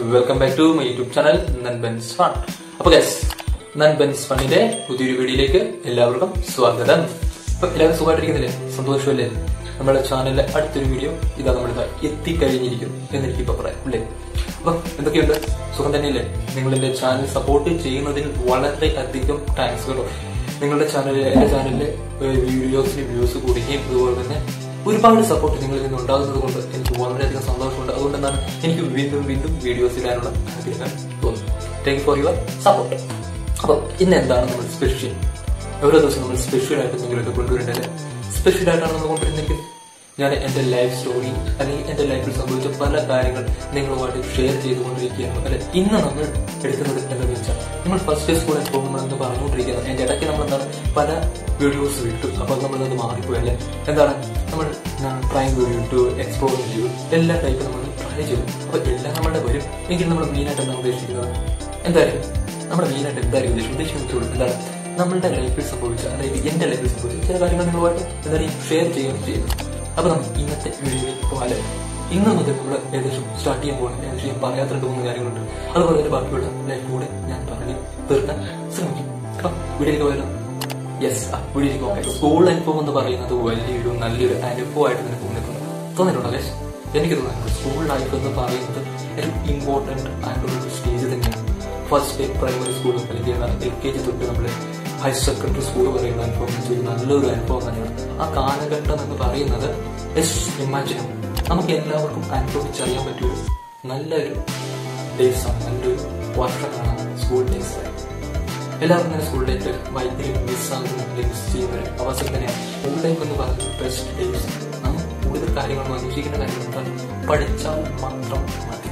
Welcome back to my YouTube channel Nanbans fun അപ്പൊ guys Nanbans ഫണിന്റെ പുതിയൊരു വീഡിയോയിലേക്ക് എല്ലാവർക്കും സ്വാഗതം അപ്പൊ എല്ലാവരും സുഖമായിട്ടിരിക്കുന്നില്ലേ സന്തോഷമല്ലേ നമ്മുടെ ചാനലിലെ അടുത്തൊരു വീഡിയോ ഇതാ നമ്മളിതാ എത്തിക്കഴിഞ്ഞിരിക്കുന്നു എന്നെനിക്ക് ഇപ്പൊ പറയാം അല്ലേ അപ്പൊ എന്തൊക്കെയുണ്ട് സുഖം തന്നെയല്ലേ നിങ്ങൾ എന്റെ ചാനൽ സപ്പോർട്ട് ചെയ്യുന്നതിൽ വളരെ അധികം താങ്ക്സ് കേട്ടോ നിങ്ങളുടെ ചാനലിൽ എന്റെ ചാനലിലെ വീഡിയോസിന് വ്യൂസ് കൂടുകയും അതുപോലെ തന്നെ ഒരുപാട് സപ്പോർട്ട് നിങ്ങളിൽ നിന്ന് ഉണ്ടാകുന്നത് കൊണ്ട് എനിക്ക് വളരെയധികം സന്തോഷമുണ്ട് അതുകൊണ്ട് എന്താണ് എനിക്ക് വീണ്ടും വീണ്ടും വീഡിയോസ് ഇടാനുള്ള ആഗ്രഹം തോന്നുന്നു താങ്ക് ഫോർ യുവർ സപ്പോർട്ട് അപ്പോൾ ഇന്ന് എന്താണ് നമ്മൾ സ്പെഷ്യൽ ഓരോ ദിവസം നമ്മൾ സ്പെഷ്യൽ ആയിട്ട് നിങ്ങളൊക്കെ കൊണ്ടുവരേണ്ടത് സ്പെഷ്യൽ ആയിട്ടാണ് നമ്മൾ കൊണ്ടുവരുന്നെങ്കിൽ ഞാൻ എന്റെ ലൈഫ് സ്റ്റോറി അല്ലെങ്കിൽ എന്റെ ലൈഫിൽ സംഭവിച്ച പല കാര്യങ്ങൾ നിങ്ങളുമായിട്ട് ഷെയർ ചെയ്തുകൊണ്ടിരിക്കുകയാണ് അല്ലെ ഇന്ന് നമ്മൾ എടുക്കുന്നത് എന്താണെന്ന് വെച്ചാൽ നമ്മൾ ഫസ്റ്റ് സ്കൂൾ അനുഭവം നമ്മളെന്ന് പറഞ്ഞുകൊണ്ടിരിക്കുന്നത് അതിന്റെ ഇടയ്ക്ക് നമ്മൾ എന്താണ് പല വീഡിയോസ് വിട്ടു അപ്പൊ നമ്മൾ അത് മാറിപ്പോയി അല്ലെ എന്താണ് നമ്മൾ ട്രൈ വീഡിയോ ഇട്ടു എക്സ്പ്ലോർ ചെയ്തു എല്ലാ ടൈപ്പും നമ്മൾ ട്രൈ ചെയ്തു അപ്പൊ എല്ലാം നമ്മുടെ വരും എങ്കിൽ നമ്മൾ മെയിനായിട്ട് എന്താണ് ഉദ്ദേശിക്കുന്നത് എന്തായാലും നമ്മുടെ മെയിനായിട്ട് എന്തായാലും ഉദ്ദേശം ഉദ്ദേശിക്കുന്നത് എന്താണ് നമ്മളുടെ ലൈഫിൽ സംഭവിച്ച അതായത് എന്റെ ലൈഫിൽ സംഭവിച്ച ചില കാര്യങ്ങൾ നിങ്ങളുമായിട്ട് എന്തായാലും ഷെയർ ചെയ്യുകയും ചെയ്യുന്നു അപ്പൊ നമുക്ക് ഇന്നത്തെ വീഡിയോയിലേക്ക് പോകാല്ലേ ഇന്ന് മുതൽ നമ്മൾ ഏകദേശം സ്റ്റാർട്ട് ചെയ്യാൻ പോകുന്നത് ഏകദേശം ഞാൻ പറയാത്ത രണ്ട് മൂന്ന് കാര്യങ്ങളുണ്ട് അതുപോലെ തന്നെ ബാക്കിയുള്ള ലൈഫ് കൂടെ ഞാൻ പറഞ്ഞ് തീർക്കാൻ ശ്രമിക്കും അപ്പൊ വീഡിയോയിലേക്ക് പോയാലോ യെസ് ആ വീഡിയോയിലേക്ക് പോകാം സ്കൂൾ അനുഭവം എന്ന് പറയുന്നത് വലിയൊരു നല്ലൊരു അനുഭവമായിട്ട് നിനക്ക് തോന്നിയിട്ടുണ്ട് തോന്നിയിട്ടുണ്ടോ ഗൈസ് എനിക്ക് തോന്നുന്നുണ്ട് സ്കൂൾ ലൈഫ് എന്ന് പറയുന്നത് ഒരു ഇമ്പോർട്ടന്റ് ആയിട്ടുള്ള ഒരു സ്റ്റേജ് തന്നെയാണ് ഫസ്റ്റ് ഡേ പ്രൈമറി സ്കൂൾ അല്ലെങ്കിൽ എൽ കെ ജി തൊട്ട് നമ്മൾ ഹയർ സെക്കൻഡറി സ്കൂൾ പറയുന്ന അനുഭവം ഒരു നല്ലൊരു അനുഭവം തന്നെയാണ് ആ കാലഘട്ടം എന്ന് പറയുന്നത് എസ് ഇമാജിനും നമുക്ക് എല്ലാവർക്കും അനുഭവിച്ചറിയാൻ പറ്റിയൊരു നല്ലൊരു ഡേയ്സ് ആണ് നല്ലൊരു വർഷങ്ങളാണ് സ്കൂൾ ഡേയ്സ് എല്ലാവർക്കും തന്നെ സ്കൂൾ ലൈഫ് ഭയങ്കര മിസ്സാകുന്ന മിസ് ചെയ്യുന്ന ഒരു അവസരം തന്നെയാണ് സ്കൂൾ ലൈഫ് എന്ന് പറയുന്നത് ബെസ്റ്റ് ഡേയ്സ് നാം കൂടുതൽ കാര്യങ്ങളൊന്നും അന്വേഷിക്കേണ്ട കാര്യങ്ങൾ പഠിച്ചാൽ മാത്രം മതി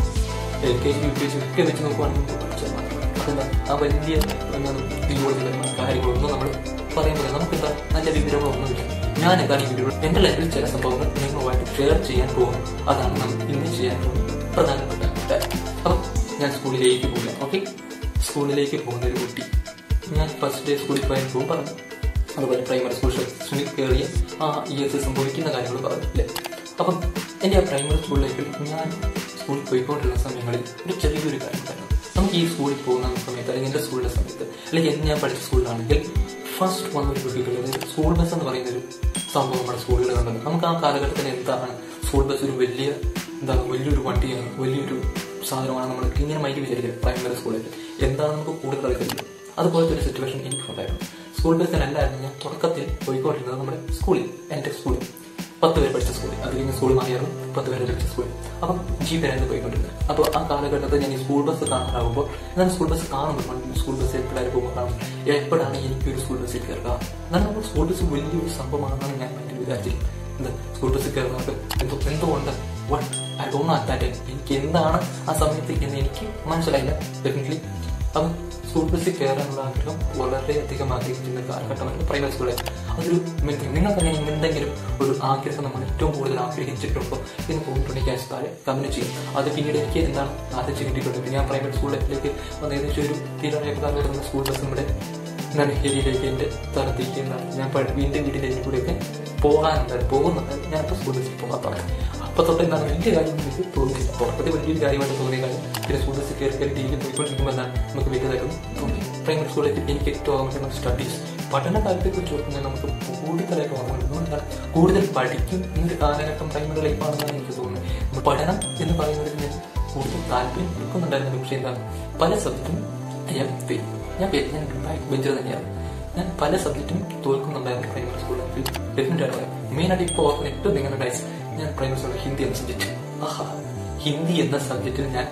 L K G U K G ഒക്കെ വെച്ച് നോക്കുവാണെങ്കിൽ പഠിച്ചാൽ മതി അതെന്താ ആ വലിയ എന്താണ് തിരിവുള്ള കാര്യങ്ങളൊന്നും നമ്മൾ പറയുമ്പോൾ നമുക്ക് എന്താ നല്ല വിവരങ്ങളൊന്നുമില്ല ഞാൻ എന്താണ് ഈ വീഡിയോ എന്റെ ലൈഫിൽ ചില സംഭവങ്ങൾ നിങ്ങളുമായിട്ട് ഷെയർ ചെയ്യാൻ പോകും അതാണ് നമ്മൾ ഇന്ന് ചെയ്യാൻ പോകുന്നത് പ്രധാനപ്പെട്ട കാര്യം. അപ്പം ഞാൻ സ്കൂളിലേക്ക് പോകാം ഓക്കെ സ്കൂളിലേക്ക് പോകുന്ന ഒരു കുട്ടി ഞാൻ ഫസ്റ്റ് ഡേ സ്കൂളിൽ പോയാൽ പോകും പറഞ്ഞു അതുപോലെ പ്രൈമറി സ്കൂൾ സെക്ഷനിൽ കയറിയ ആ ഇയേഴ്സ് സംഭവിക്കുന്ന കാര്യങ്ങൾ പറഞ്ഞു അല്ലേ അപ്പം എൻ്റെ ആ പ്രൈമറി സ്കൂൾ ലൈഫിൽ ഞാൻ സ്കൂളിൽ പോയിക്കൊണ്ടിരുന്ന സമയങ്ങളിൽ ഒരു ചെറിയൊരു കാര്യം പറഞ്ഞു നമുക്ക് ഈ സ്കൂളിൽ പോകുന്ന സമയത്ത് അല്ലെങ്കിൽ എൻ്റെ സ്കൂളിലെ സമയത്ത് അല്ലെങ്കിൽ ഞാൻ പഠിച്ച സ്കൂളിലാണെങ്കിൽ ഫസ്റ്റ് വന്നൊരു കുട്ടികൾ അതായത് സ്കൂൾ ബസ് എന്ന് പറയുന്ന ഒരു സംഭവം നമ്മുടെ സ്കൂളുകളിൽ കണ്ടത് നമുക്ക് ആ കാലഘട്ടത്തിൽ എന്താണ് സ്കൂൾ ബസ് ഒരു വലിയ എന്താണ് വലിയൊരു വണ്ടിയാണ് വലിയൊരു സാധനമാണ് നമ്മൾ ഇങ്ങനെ മൈൻഡ് വിചാരിക്കുക പ്രൈമറി സ്കൂളിൽ എന്താണ് നമുക്ക് കൂടുതൽ അറിയില്ല അതുപോലത്തെ ഒരു സിറ്റുവേഷൻ എനിക്കുണ്ടായിരുന്നു സ്കൂൾ ബസ്സിനല്ലായിരുന്നു ഞാൻ തുടക്കത്തിൽ പോയിക്കൊണ്ടിരുന്നത് നമ്മുടെ സ്കൂളിൽ എൻ്റെ സ്കൂളിൽ പത്ത് പേര് പഠിച്ച സ്കൂളിൽ അത് കഴിഞ്ഞ് സ്കൂളിൽ മാറിയായിരുന്നു പത്ത് പേര് പഠിച്ച സ്കൂളിൽ അപ്പം ജീപ്പിലായിരുന്നു പോയിക്കൊണ്ടിരുന്നത് അപ്പോൾ ആ കാലഘട്ടത്തിൽ ഞാൻ ഈ സ്കൂൾ ബസ് കാണാനാകുമ്പോൾ ഞാൻ സ്കൂൾ ബസ് കാണുമ്പോൾ സ്കൂൾ ബസ് എപ്പോഴാണ് പോകുമ്പോൾ കാണും എപ്പോഴാണ് എനിക്ക് ഒരു സ്കൂൾ ബസ്സിൽ കയറുക എന്നാൽ നമ്മൾ സ്കൂൾ ബസ് വലിയൊരു സംഭവമാണെന്നാണ് ഞാൻ മറ്റൊരു വിചാരിച്ചത് എന്താ സ്കൂൾ ബസ്സിൽ കയറുന്നത് എന്തോ എന്തുകൊണ്ട് വൺ ഐ ഡോണ്ട് നോ അറ്റാറ്റ് എനിക്ക് എന്താണ് ആ സമയത്ത് എന്ന് എനിക്ക് മനസ്സിലായില്ല ഡെഫിനറ്റ്ലി അപ്പം സ്കൂൾ ബസ്സിൽ കയറാനുള്ള ആഗ്രഹം വളരെയധികം ആഗ്രഹിക്കുന്ന കാലഘട്ടമാണ് പ്രൈവറ്റ് സ്കൂളിൽ അതൊരു മെയിൻ തിങ് നിങ്ങൾക്ക് അങ്ങനെ എന്തെങ്കിലും ഒരു ആഗ്രഹം നമ്മൾ ഏറ്റവും കൂടുതൽ ആഗ്രഹിച്ചിട്ടുണ്ടോ എന്ന് പോയിട്ടുണ്ടെങ്കിൽ ക്യാഷ് താഴെ കമന്റ് ചെയ്യും അത് പിന്നീട് എനിക്ക് എന്താണ് ആദ്യം കിട്ടിയിട്ടുണ്ട് ഞാൻ പ്രൈവറ്റ് സ്കൂളിലേക്ക് വന്ന് ഏകദേശം ഒരു തീരാറായപ്പോൾ വരുന്ന സ്കൂൾ ബസ് നമ്മുടെ എന്താണ് ഏരിയയിലേക്ക് എൻ്റെ സ്ഥലത്തേക്ക് എന്താണ് ഞാൻ എൻ്റെ വീട്ടിലേക്ക് കൂടെയൊക്കെ പോകാനുണ്ടായിരുന്നു പോകുന്നുണ്ട് ഞാനിപ്പോൾ സ്കൂൾ ബസ്സിൽ പോകാത്തതാണ് അപ്പൊ തൊട്ട് എന്താണ് വലിയ കാര്യം എനിക്ക് തോന്നിയില്ല തുടക്കത്തിൽ വലിയൊരു കാര്യമായിട്ട് തോന്നിയ കാര്യം പിന്നെ സ്കൂൾ ബസ്സിൽ കയറി കയറി ഡെയിലി പോയിക്കൊണ്ടിരിക്കുമ്പോൾ എന്താണ് നമുക്ക് വലിയതായിട്ടും തോന്നി പ്രൈമറി സ്കൂളിൽ എനിക്ക് ഏറ്റവും ആവശ്യം സ്റ്റഡീസ് പഠന കാലത്തെ കുറിച്ച് ഓർക്കുന്നത് നമുക്ക് കൂടുതലായിട്ട് ഓർമ്മ എന്താണ് കൂടുതൽ പഠിക്കും എന്നൊരു കാലഘട്ടം പ്രൈമറി ലൈഫാണെന്നാണ് എനിക്ക് തോന്നുന്നത് പഠനം എന്ന് പറയുന്നതിൽ ഞാൻ കൂടുതൽ താല്പര്യം കൊടുക്കുന്നുണ്ടായിരുന്നു പക്ഷേ എന്താണ് പല സബ്ജക്റ്റും ഞാൻ ഫെയിൽ ഞാൻ ഫെയിൽ ഞാൻ ബാക്ക് ബെഞ്ചർ തന്നെയാണ് ഞാൻ പല സബ്ജക്റ്റും തോൽക്കുന്നുണ്ടായിരുന്നു പ്രൈമറി സ്കൂൾ ലൈഫിൽ ഡെഫിനറ്റ് ആയിട്ട് മെയിനായിട്ട് ഇപ്പോൾ ഓർക്കുന്ന ഏറ്റവും നിങ്ങളുടെ ഡൈസ് ഞാൻ പ്രൈമറി സ്കൂളിൽ ഹിന്ദി എന്ന സബ്ജക്റ്റ് ആഹാ ഹിന്ദി എന്ന സബ്ജക്റ്റിൽ ഞാൻ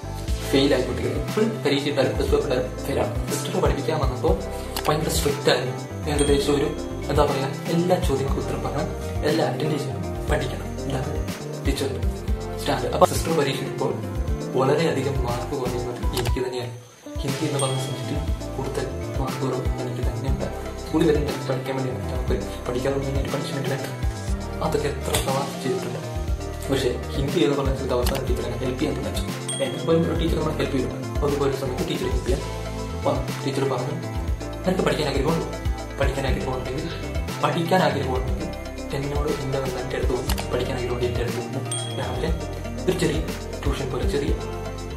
ഫെയിൽ ആയിക്കൊണ്ടിരിക്കുന്നത് ഫുൾ പരീക്ഷ ഇട്ടാലും പ്ലസ് ടു ഇട്ടാലും ഫെയിലാണ് പ്ലസ് ടു പഠിപ്പിക്കാൻ വന്നപ്പോൾ ഭയങ്കര സ്ട്രിക്റ്റ് ആയിരുന്നു ഏകദേശം ഒരു എന്താ പറയുക എല്ലാ ചോദ്യങ്ങൾക്കും ഉത്തരം പറയണം എല്ലാ അറ്റൻഡ് ചെയ്യണം പഠിക്കണം എന്താണ് ടീച്ചർ സ്റ്റാൻഡ് അപ്പൊ സിസ്റ്റർ പരീക്ഷ ഇപ്പോൾ വളരെയധികം മാർക്ക് കുറയുന്നത് എനിക്ക് തന്നെയാണ് ഹിന്ദി എന്ന് പറഞ്ഞ സബ്ജക്റ്റിൽ കൂടുതൽ മാർക്ക് കുറവ് എനിക്ക് തന്നെയുണ്ട് സ്കൂളിൽ വരുന്ന പഠിക്കാൻ വേണ്ടി നമുക്ക് പഠിക്കാതെ വേണ്ടി പണിഷ്മെന്റ് വേണ്ട അതൊക്കെ എത്ര തവണ ചെയ്തിട്ടുണ്ട് പക്ഷേ ഹിന്ദി എന്ന് പറഞ്ഞ സ്ഥലത്ത് അവസാനം ടീച്ചറെ ഹെൽപ്പ് ചെയ്യാൻ പറ്റും എന്നെപ്പോലും ഒരു ടീച്ചർ നമ്മളെ ഹെൽപ്പ് ചെയ്തിട്ടുണ്ട് അതുപോലെ സമയത്ത് ടീച്ചർ ഹെൽപ്പ് ചെയ്യാൻ വന്നു ടീച്ചർ പറഞ്ഞു നിനക്ക് പഠിക്കാൻ ആഗ്രഹമുണ്ട് പഠിക്കാൻ ആഗ്രഹമുണ്ടെങ്കിൽ പഠിക്കാൻ ആഗ്രഹമുണ്ടെങ്കിൽ എന്നോട് എൻ്റെ വന്ന് എൻ്റെ അടുത്ത് വന്ന് പഠിക്കാൻ ആഗ്രഹമുണ്ട് എൻ്റെ അടുത്ത് വന്ന് രാവിലെ ഒരു ചെറിയ ട്യൂഷൻ പോലെ ചെറിയ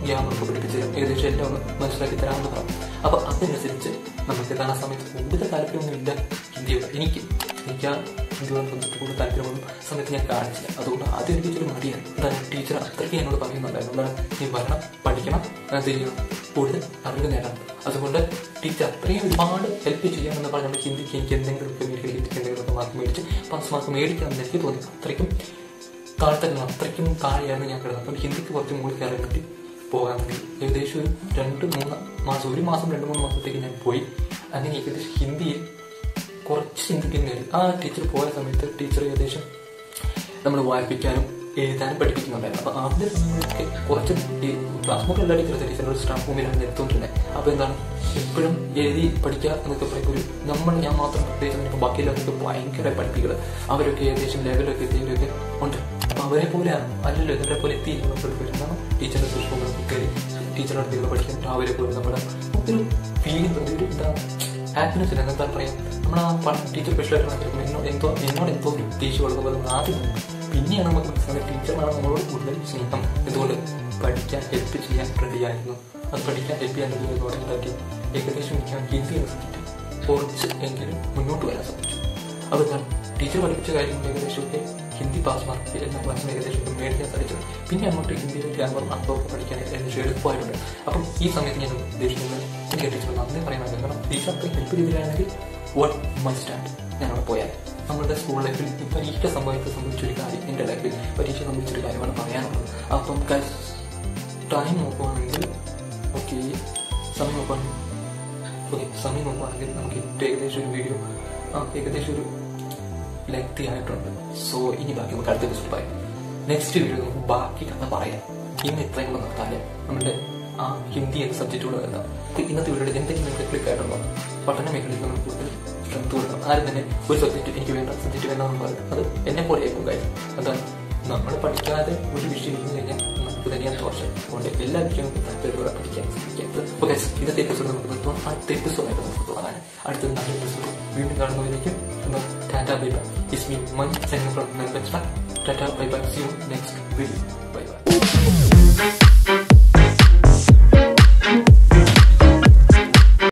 ഗ്യാമറൊക്കെ പഠിപ്പിച്ച് തരും ഏകദേശം എല്ലാം ഒന്ന് മനസ്സിലാക്കി തരാമെന്ന് പറഞ്ഞു അപ്പൊ അതനുസരിച്ച് നമുക്ക് കാണാൻ സമയത്ത് കൂടുതൽ താല്പര്യമൊന്നുമില്ല ഹിന്ദിയോട് എനിക്ക് എനിക്ക് ആ ഹിന്ദിയോട് ബന്ധപ്പെട്ട് കൂടുതൽ താല്പര്യമൊന്നും സമയത്ത് ഞാൻ കാണിച്ചില്ല അതുകൊണ്ട് ആദ്യം എനിക്ക് ഇച്ചിരി മടിയാണ് എന്താണ് ടീച്ചർ അത്രയ്ക്ക് എന്നോട് പറയുന്നുണ്ടായിരുന്നു എന്താണ് നീ വരണം പഠിക്കണം അത് ചെയ്യണം കൂടുതൽ അറിവ് നേടണം അതുകൊണ്ട് ടീച്ചർ അത്രയും ഒരുപാട് ഹെൽപ്പ് ചെയ്യാമെന്ന് പറഞ്ഞ് നമ്മൾ ഹിന്ദിക്ക് എനിക്ക് എന്തെങ്കിലുമൊക്കെ മേടിക്കുക ഹിന്ദിക്ക് എന്തെങ്കിലുമൊക്കെ മാർക്ക് മേടിച്ച് പാസ് മാർക്ക് മേടിക്കാമെന്ന് എനിക്ക് തോന്നി അത്രയ്ക്കും താഴ്ത്തല്ല അത്രയ്ക്കും താഴെയാണ് ഞാൻ കിടന്നത് അപ്പം ഹിന്ദിക്ക് കുറച്ച് മുകളിൽ കയറാൻ വേണ്ടി പോകാൻ വേണ്ടി ഏകദേശം ഒരു രണ്ട് മൂന്ന് മാസം ഒരു മാസം രണ്ട് മൂന്ന് മാസത്തേക്ക് ഞാൻ പോയി അങ്ങനെ ഏകദേശം ഹിന്ദിയിൽ കുറച്ച് ഹിന്ദിക്ക് നേടി ആ ടീച്ചർ പോയ സമയത്ത് ടീച്ചർ ഏകദേശം നമ്മൾ വായിപ്പിക്കാനും എഴുതാനും പഠിപ്പിക്കുന്നുണ്ടായിരുന്നു അപ്പൊ ആദ്യ സമയത്തൊക്കെ കുറച്ച് ഈ ക്ലാസ് ബുക്ക് എല്ലാ ടീച്ചർ ടീച്ചറിന്റെ സ്റ്റാഫ് റൂമിലാണ് നിർത്തുകൊണ്ടിരുന്നത് അപ്പൊ എന്താണ് എപ്പോഴും എഴുതി പഠിക്കുക എന്നൊക്കെ പറയുമ്പോൾ ഒരു നമ്മൾ ഞാൻ മാത്രം പ്രത്യേകിച്ച് ബാക്കിയുള്ളവരൊക്കെ ഭയങ്കര പഠിപ്പിക്കുക അവരൊക്കെ ഏകദേശം ലെവലൊക്കെ എത്തിയവരൊക്കെ ഉണ്ട് അപ്പൊ അവരെ പോലെ അല്ലല്ലോ ഇവരെ പോലെ എത്തിയിരിക്കുന്ന വരുന്നതാണ് ടീച്ചറിന്റെ സ്റ്റാഫ് റൂമിൽ കയറി ടീച്ചറുടെ അടുത്ത് പഠിക്കാൻ അവരെ പോലെ നമ്മുടെ ഒരു ഫീലിംഗ് ഒരു എന്താ ഹാപ്പിനെസ് ഇല്ല എന്താ പറയാ നമ്മൾ ആ ടീച്ചർ സ്പെഷ്യലായിട്ട് മനസ്സിലാക്കുമ്പോൾ എന്നോട് എന്തോ എന്നോട് എന്തോ ഒരു ദേഷ്യം ഉള്ളത് പോലെ നമ്മൾ ആദ്യം തോന്നും. പിന്നെയാണ് നമുക്ക് മനസ്സിലായത് ടീച്ചറാണ് നമ്മളോട് കൂടുതൽ സ്നേഹം എന്തുകൊണ്ട് പഠിക്കാൻ ഹെൽപ്പ് ചെയ്യാൻ റെഡിയായിരുന്നു അത് പഠിക്കാൻ ഹെൽപ്പ് ചെയ്യാൻ റെഡിയായതോടെ ഉണ്ടാക്കി ഏകദേശം എനിക്ക് ആ ഹിന്ദി എന്ന സബ്ജക്റ്റ് കുറച്ച് എങ്കിലും മുന്നോട്ട് വരാൻ സാധിച്ചു അപ്പോൾ ഞാൻ ടീച്ചർ പഠിപ്പിച്ച കാര്യങ്ങൾ ഏകദേശമൊക്കെ ഹിന്ദി പാസ് മാർക്ക് എല്ലാ ക്ലാസ്സിലും ഏകദേശം ഒക്കെ മേടിക്കാൻ സാധിച്ചത് പിന്നെ അങ്ങോട്ട് ഹിന്ദിയിലെ ഗ്രാമർ അർത്ഥമൊക്കെ പഠിക്കാൻ ഏകദേശം എളുപ്പമായിട്ടുണ്ട് അപ്പം ഈ സമയത്ത് ഞാൻ ഉദ്ദേശിക്കുന്നത് എനിക്ക് ടീച്ചർ നന്ദി പറയാനുണ്ട് കാരണം ടീച്ചർ അത്രയും ഹെൽപ്പ് ചെയ്തിട്ടാണെങ്കിൽ വട്ട് മൈ സ്റ്റാൻഡ് ഞാൻ അവിടെ പോയാൽ നമ്മുടെ സ്കൂൾ ലൈഫിൽ ഈ പരീക്ഷ സംഭവിച്ച സംബന്ധിച്ചൊരു കാര്യം എൻ്റെ ലൈഫിൽ പരീക്ഷ സംബന്ധിച്ചൊരു കാര്യമാണ് പറയാനുള്ളത് അപ്പം ടൈം നോക്കുവാണെങ്കിൽ ഓക്കെ സമയം നോക്കുവാണെങ്കിൽ ഓക്കെ സമയം നോക്കുവാണെങ്കിൽ നമുക്ക് ഏറ്റവും ഏകദേശം ഒരു വീഡിയോ ആ ഏകദേശം ഒരു ലെങ്തി ആയിട്ടുണ്ട് സോ ഇനി ബാക്കി നമുക്ക് അടുത്ത എപ്പിസോഡ് പറയാം നെക്സ്റ്റ് വീഡിയോ നമുക്ക് ബാക്കി കഥ പറയാം ഇന്ന് ഇത്രയും കൂടെ നിർത്താല് നമ്മുടെ ആ ഹിന്ദി എന്ന സബ്ജക്റ്റ് കൂടെ വരുന്നത് അപ്പൊ ഇന്നത്തെ വീഡിയോയിൽ എന്തെങ്കിലും നിങ്ങൾക്ക് ക്ലിക്ക് ആയിട്ടുണ്ടോ പഠന മേഖലയിൽ നമ്മൾ കൂടുതൽ സ്ട്രെങ്ത് കൊടുക്കണം ആരും തന്നെ ഒരു സബ്ജക്റ്റ് എനിക്ക് വേണ്ട സബ്ജക്റ്റ് വേണമെന്ന് പറയും അത് എന്നെ പോലെ ആയിരിക്കും കാര്യം അതാണ് നമ്മൾ പഠിക്കാതെ ഒരു വിഷയം ഇരുന്ന് കഴിഞ്ഞാൽ നമുക്ക് തന്നെയാണ് ദോഷം അതുകൊണ്ട് എല്ലാ വിഷയങ്ങളും താല്പര്യത്തോടെ പഠിക്കാൻ ശ്രമിക്കാം ഓക്കെ ഇന്നത്തെ എപ്പിസോഡ് നമുക്ക് നിർത്തുമ്പോൾ അടുത്ത എപ്പിസോഡായിട്ട് നമുക്ക് തുടങ്ങാൻ അടുത്ത നല്ല എപ്പിസോഡ് വീണ്ടും കാണുന്നവരേക്കും tata bye bye is me my send from tata bye bye see you next video bye by